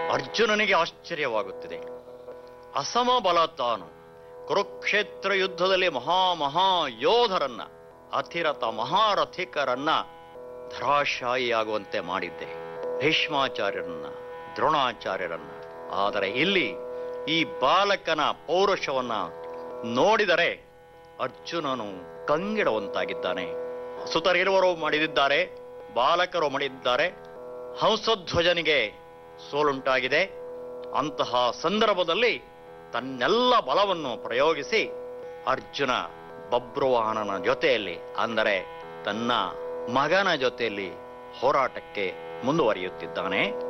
ಅರ್ಜುನನಿಗೆ ಆಶ್ಚರ್ಯವಾಗುತ್ತಿದೆ ಅಸಮ ಬಲ ತಾನು ಕುರುಕ್ಷೇತ್ರ ಯುದ್ಧದಲ್ಲಿ ಮಹಾ ಮಹಾ ಯೋಧರನ್ನ ಅತಿರಥ ಮಹಾರಥಿಕರನ್ನ ಧರಾಶಾಯಿಯಾಗುವಂತೆ ಮಾಡಿದ್ದೆ ಭೀಷ್ಮಾಚಾರ್ಯರನ್ನ ದ್ರೋಣಾಚಾರ್ಯರನ್ನ ಆದರೆ ಇಲ್ಲಿ ಈ ಬಾಲಕನ ಪೌರುಷವನ್ನ ನೋಡಿದರೆ ಅರ್ಜುನನು ಕಂಗಿಡುವಂತಾಗಿದ್ದಾನೆ ಸುತರಿರುವರು ಮಾಡಿದ್ದಾರೆ ಬಾಲಕರು ಮಾಡಿದ್ದಾರೆ ಹಂಸಧ್ವಜನಿಗೆ ಸೋಲುಂಟಾಗಿದೆ ಅಂತಹ ಸಂದರ್ಭದಲ್ಲಿ ತನ್ನೆಲ್ಲ ಬಲವನ್ನು ಪ್ರಯೋಗಿಸಿ ಅರ್ಜುನ ಬಬ್ರುವಾಹನನ ಜೊತೆಯಲ್ಲಿ ಅಂದರೆ ತನ್ನ ಮಗನ ಜೊತೆಯಲ್ಲಿ ಹೋರಾಟಕ್ಕೆ ಮುಂದುವರಿಯುತ್ತಿದ್ದಾನೆ